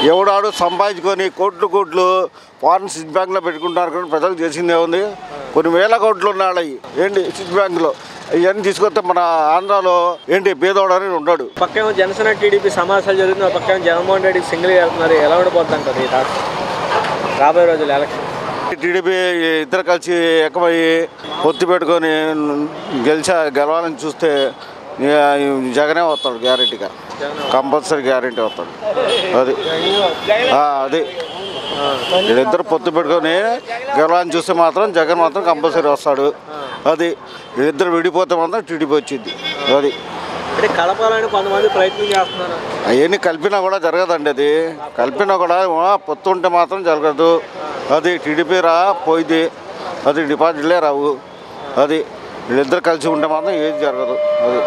ఎవడాడు సంపాదించుకొని కోట్లు కోట్లు ఫారెన్ స్విచ్ బ్యాంక్లో పెట్టుకుంటారు కానీ ప్రజలకు చేసిందే ఉంది కొన్ని వేల కోట్లు ఉన్నాయి అవి ఏంటి స్విచ్ బ్యాంకులో ఇవన్నీ తీసుకొస్తే మన ఆంధ్రాలో ఏంటి పేదోడని ఉన్నాడు పక్కేమో జనసేన టీడీపీ సమావేశాలు జరుగుతుంది పక్కేమో జగన్మోహన్ రెడ్డి సింగిల్ వెళ్తున్నారు ఎలా ఉండిపోద్ది అంటారు ఈ రాష్ట్రం రాబోయే రోజులు ఎలక్షన్ టీడీపీ ఇద్దరు కలిసి ఏకమయ్యి పొత్తు పెట్టుకొని గెలిచా గెలవాలని చూస్తే ఇక జగనే వస్తాడు గ్యారెంటీగా కంపల్సరీ గ్యారెంటీ వస్తాడు అది ఆ, అది వీళ్ళిద్దరు పొత్తు పెట్టుకొని గెలవాలని చూస్తే మాత్రం జగన్ మాత్రం కంపల్సరీ వస్తాడు అది వీళ్ళిద్దరు విడిపోతే మాత్రం టీడీపీ వచ్చింది అది అంటే కలపాలని కొంతమంది ప్రయత్నం చేస్తున్నారు అవన్నీ కలిపినా కూడా జరగదండి అది కలిపినా కూడా ఆ, పొత్తు ఉంటే మాత్రం జరగదు అది టీడీపీ రా పోయింది అది డిపాజిట్లే రావు అది వీళ్ళిద్దరు కలిసి ఉంటే మాత్రం ఏది జరగదు అది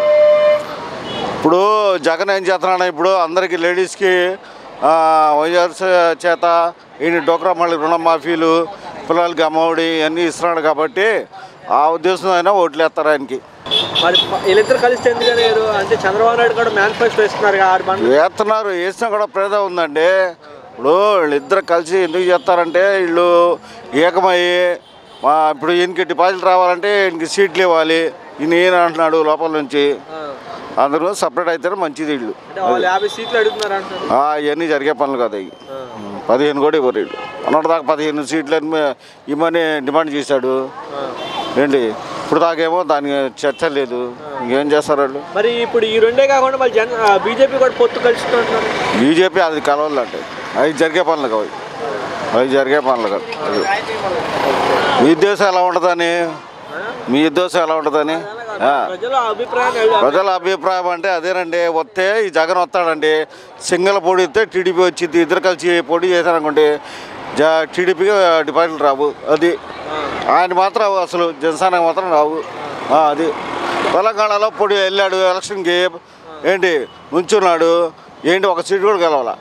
ఇప్పుడు జగన్ ఏం చేస్తున్నాడు ఇప్పుడు అందరికీ లేడీస్కి ఆ, వైఎస్ చేత ఈయన డోక్రా మళ్ళీ రుణమాఫీలు పిల్లలకి అమ్మఒడి అన్నీ ఇస్తున్నాడు కాబట్టి ఆ ఉద్దేశం అయినా ఓట్లు వేస్తారు ఆయనకి మరి ప- వీళ్ళిద్దరు కలిస్తే ఎందుకని లేరు అంటే చంద్రబాబు నాయుడు కూడా మేనిఫెస్టో ఇస్తున్నారు కదా, ఆరు బండ్లు వేస్తున్నారు వేసినా కూడా ప్రేద ఉందండి ఇప్పుడు వీళ్ళిద్దరు కలిసి ఎందుకు చేస్తారంటే వీళ్ళు ఏకమయ్యి మా ఇప్పుడు ఈయనకి డిపాజిట్ రావాలంటే ఈయనకి సీట్లు ఇవ్వాలి ఈయన ఈయన అంటున్నాడు లోపల నుంచి అందరూ సపరేట్ అయితేనే మంచిది వీళ్ళు అంటే వాళ్ళు యాభై సీట్లు అడుగుతున్నారు అంటారు ఆ, ఇవన్నీ జరిగే పనులు కదా ఇవి పదిహేను కూడా ఇవ్వరు వీళ్ళు అన్నటి దాకా పదిహేను సీట్లు అని మే- ఇమ్మని డిమాండ్ చేశాడు ఏంటి ఇప్పుడు దాకేమో దానికి చర్చ లేదు ఇంకేం చేస్తారు వాళ్ళు మరి ఇప్పుడు ఈ రెండే కాకుండా మళ్ళీ జన బీజేపీ కూడా పొత్తు కలుస్తున్నారు బీజేపీ అది కలవాలంటే అవి జరిగే పనులు కావు అవి జరిగే పనులు కాదు అది. మీ ఉద్దేశం ఎలా ఉంటుందని మీ ఉద్దేశం ఎలా ఉంటుందని ఆ. ప్రజల అభిప్రాయం ప్రజల అభిప్రాయం అంటే అదేనండి వస్తే ఈ జగన్ వస్తాడండి సింగిల్ పోటీ ఇస్తే టీడీపీ వచ్చింది ఇద్దరు కలిసి పోటీ చేశారనుకోండి జ టీడీపీకి డిపాజిట్లు రావు అది ఆయన మాత్రం అసలు జనసేనకి మాత్రం రావు ఆ, అది తెలంగాణలో పొడి వెళ్ళాడు ఎలక్షన్కి ఏంటి నుంచున్నాడు ఏంటి ఒక సీట్ కూడా గెలవాల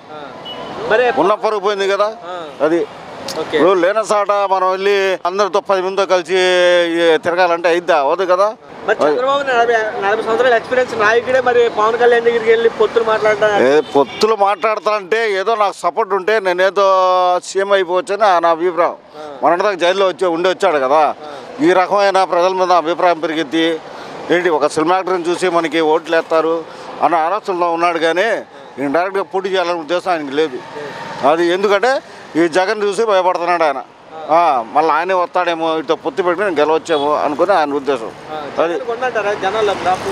మరి ఉన్న పరుగు పోయింది కదా అది ఓకే ఇప్పుడు లేన సాట మనం వెళ్ళి అందరితో పది మందితో కలిసి ఈ తిరగాలంటే అయిద్దా అవదు కదా మరి చంద్రబాబు నలభై నలభై సంవత్సరాల ఎక్స్పీరియన్స్ నాయకుడే మరి పవన్ కళ్యాణ్ దగ్గరికి వెళ్ళి పొత్తులు మాట్లాడడం ఏ పొత్తులు మాట్లాడతానంటే ఏదో నాకు సపోర్ట్ ఉంటే నేనేదో సీఎం అయిపోవచ్చని నా అభిప్రాయం మొన్నటిదాకా జైల్లో వచ్చి ఉండి వచ్చాడు కదా ఈ రకమైన ప్రజల మీద అభిప్రాయం పెరిగింది ఏంటి ఒక సినిమా యాక్టర్ని చూసి మనకి ఓట్లు వేస్తారు అన్న ఆలోచనలో ఉన్నాడు కానీ నేను డైరెక్ట్గా పోటీ చేయాలనే ఉద్దేశం ఆయనకి లేదు అది ఎందుకంటే ఈ జగన్ చూసి భయపడుతున్నాడు ఆయన ఆ, మళ్ళీ ఆయనే వస్తాడేమో ఇటు పొత్తు పెట్టుకుని గెలవచ్చేమో అనుకుని ఆయన ఉద్దేశం అది కొందంటారా జనాల్లో గ్రాఫ్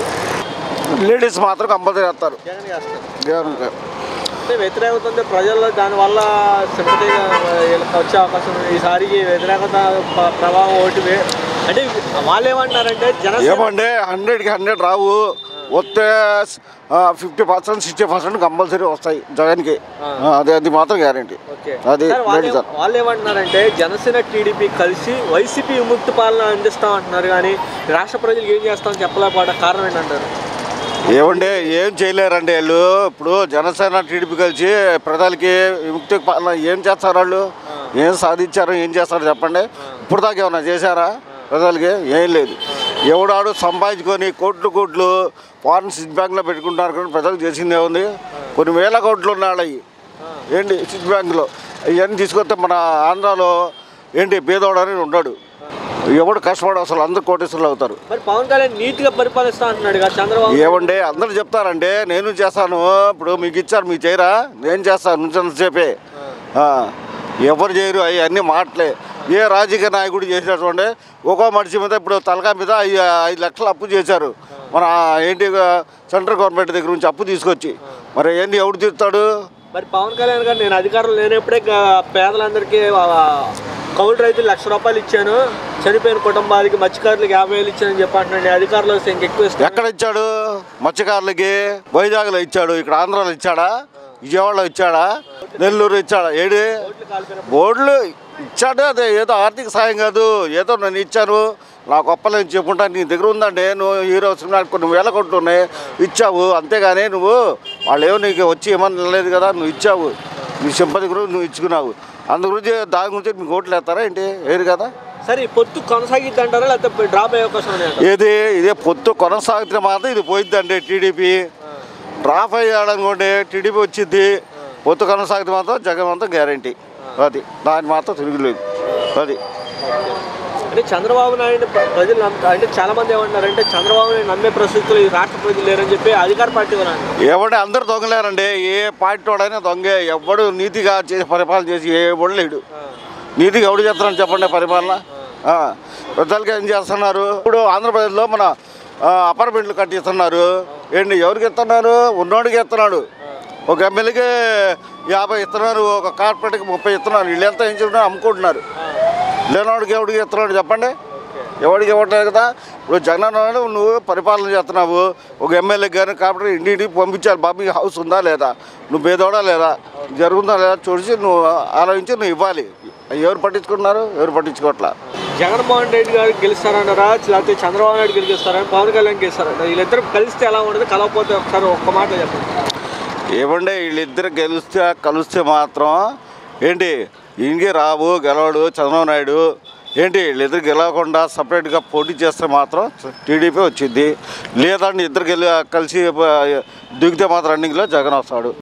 లేడీస్ మాత్రం కంపల్సరీ వేస్తారు జగన్ చేస్తారు జగన్ అంటే వ్యతిరేకత ఉంది ప్రజల్లో దానివల్ల సింపతిగా వీళ్ళకి వచ్చే అవకాశం ఉంది ఈసారికి వ్యతిరేకత ప- ప్రభావం ఒకటి వే- అంటే వాళ్ళు ఏమంటున్నారంటే జన ఏమంటే హండ్రెడ్కి హండ్రెడ్ రావు వస్తే fifty percent sixty percent compulsory వస్తాయి జగన్కి ఆ, అది అది మాత్రం గ్యారంటీ ఓకే అది సార్, వాళ్ళు లేదు ఏం- సార్. వాళ్ళు ఏమంటున్నారంటే జనసేన టీడీపీ కలిసి వైసీపీ విముక్తి పాలన అందిస్తాం అంటున్నారు కానీ రాష్ట్ర ప్రజలకు ఏం చేస్తామని చెప్పలేకపోవడం కారణం ఏంటంటారు ఏమంటే ఏం చేయలేరండి వాళ్ళు ఇప్పుడు జనసేన టీడీపీ కలిసి ప్రజలకి విముక్తి పాలన ఏం చేస్తారు వాళ్ళు ఏం సాధించారు ఏం చేస్తారు చెప్పండి ఇప్పుడు దాకా ఏమన్నా చేశారా ప్రజలకి ఏం లేదు ఎవడాడు సంపాదించుకొని కోట్లు కోట్లు ఫారెన్ స్విచ్ బ్యాంక్లో పెట్టుకుంటారు కానీ ప్రజలకు చేసిందే ఉంది కొన్ని వేల కోట్లు ఉన్నాయి అవి ఏంటి స్విచ్ బ్యాంకులో ఇవన్నీ తీసుకొస్తే మన ఆంధ్రాలో ఏంటి పేదోడని ఉన్నాడు ఎవడు కష్టపడు అసలు అందరు కోటేశ్వరులు అవుతారు మరి పవన్ కళ్యాణ్ నీట్ గా పరిపాలిస్తా అంటున్నాడు కదా చంద్రబాబు ఏమండి అందరు చెప్తారంటే నేను చేస్తాను ఇప్పుడు మీకు ఇచ్చారు మీకు చేయరా నేను చేస్తాను నుంచినంతసేపే ఆ, ఎవరు చేయరు అవి అన్ని మాటలే ఏ రాజకీయ నాయకుడు చేసినటువంటి ఒక్కో మనిషి మీద ఇప్పుడు తలకా మీద ఐ- ఐదు లక్షలు అప్పు చేశారు మన ఏంటి సెంట్రల్ గవర్నమెంట్ దగ్గర నుంచి అప్పు తీసుకొచ్చి మరి ఏంటి ఎవడు తీరుతాడు మరి పవన్ కళ్యాణ్ గారు నేను అధికారం లేనప్పుడే గా- పేదలందరికీ ఆ, కౌలు రైతులు లక్ష రూపాయలు ఇచ్చాను చనిపోయిన కుటుంబాలకి మత్స్యకారులకు యాభై వేలు ఇచ్చానని చెప్పి అంటున్నాడు నేను అధికారంలో వస్తే ఇంకెక్కువ ఇస్తాను ఎక్కడ ఇచ్చాడు మత్స్యకారులకి వైజాగ్లో ఇచ్చాడు ఇక్కడ ఆంధ్రాలో ఇచ్చాడా విజయవాడలో ఇచ్చాడా నెల్లూరు ఇచ్చాడా ఏడు ఓట్లు కాలిపోయిన బోర్డులు ఇచ్చాడు అదే ఏదో ఆర్థిక సాయం కాదు ఏదో నేను ఇచ్చాను నా గొప్పలని చెప్పుకుంటా నీ దగ్గర ఉందండి నువ్వు హీరో సినిమా కొన్ని వేల కోట్లు ఉన్నాయి ఇచ్చావు అంతేగాని నువ్వు వాళ్ళు ఏమో నీకు వచ్చి ఏమని లేదు కదా నువ్వు ఇచ్చావు నీ సింపతి గురించి నువ్వు ఇచ్చుకున్నావు అందు గురించి దాని గురించి మీకు ఓట్లు వేస్తారా ఏంటి ఏది కదా సరే ఈ పొత్తు కొనసాగిద్ది అంటారా లేకపోతే డ్రాప్ అయ్యే అవకాశం ఉంది అంటారా? ఏది ఇదే పొత్తు కొనసాగితే మాత్రం ఇది పోయిద్దండి టీడీపీ డ్రాప్ అయ్యాడనుకోండి టీడీపీ వచ్చింది పొత్తు కొనసాగితే మాత్రం జగన్ మాత్రం గ్యారంటీ అది దాని మాత్రం తిరుగులేదు అది అంటే చంద్రబాబు నాయుడు ప్ర- ప్రజలు నమ్ము- అంటే చాలా మంది ఏమంటారంటే చంద్రబాబు నాయుడు నమ్మే పరిస్థితులు ఈ రాష్ట్ర ప్రజలు లేరని చెప్పి అధికార పార్టీ వాళ్ళు అంటారు ఎవడే అందరు దొంగలేరండి ఏ పార్టీ వాడైనా దొంగే ఎవడు నీతిగా చేసి పరిపాలన చేసి ఏ ఎవడు లేడు నీతిగా ఎవడు చేస్తున్నాడు చెప్పండి పరిపాలన ఆ, ప్రజలకి ఏం చేస్తున్నారు ఇప్పుడు ఆంధ్రప్రదేశ్లో మన ఆ, అపార్ట్మెంట్లు కట్టిస్తున్నారు ఏంటి ఎవరికి ఇస్తున్నారు ఉన్నోడికి ఇస్తున్నాడు ఒక ఎమ్మెల్యేకి యాభై ఇస్తున్నారు ఒక కార్పొరేట్కి ముప్పై ఇస్తున్నారు వీళ్ళంతా ఏం చెప్తున్నారు అమ్ముకుంటున్నారు లేనివాడికి ఎవడికి ఇస్తున్నాడు చెప్పండి ఎవడికి ఇవ్వట్లేదు కదా ఇప్పుడు జగన్ అన్నాడు నువ్వు పరిపాలన చేస్తున్నావు ఒక ఎమ్మెల్యే కానీ కాబట్టి ఇంటింటికి పంపించాలి బాబీ హౌస్ ఉందా లేదా నువ్వు పేదోడా లేదా జరుగుతుందా లేదా చూసి నువ్వు ఆలోచించి నువ్వు ఇవ్వాలి ఎవరు పట్టించుకుంటున్నారు ఎవరు పట్టించుకోవట్లా జగన్మోహన్ రెడ్డి గారు గెలుస్తారన్నారా లేకపోతే చంద్రబాబు నాయుడు గెలిస్తారని పవన్ కళ్యాణ్ గెలుస్తారంట వీళ్ళిద్దరు కలిస్తే ఎలా ఉండదు కలవకపోతే ఒకసారి ఒక్క మాట చెప్పండి ఏమంటే వీళ్ళిద్దరు గెలిస్తే కలిస్తే మాత్రం ఏంటి ఇంకే రావు గెలవడు చంద్రబాబు నాయుడు ఏంటి వీళ్ళిద్దరు గెలవకుండా సపరేట్గా పోటీ చేస్తే మాత్రం టీడీపీ వచ్చింది లేదంటే ఇద్దరు గెలి కలిసి ఆ, దిగితే మాత్రం రన్నింగ్లో జగన్ వస్తాడు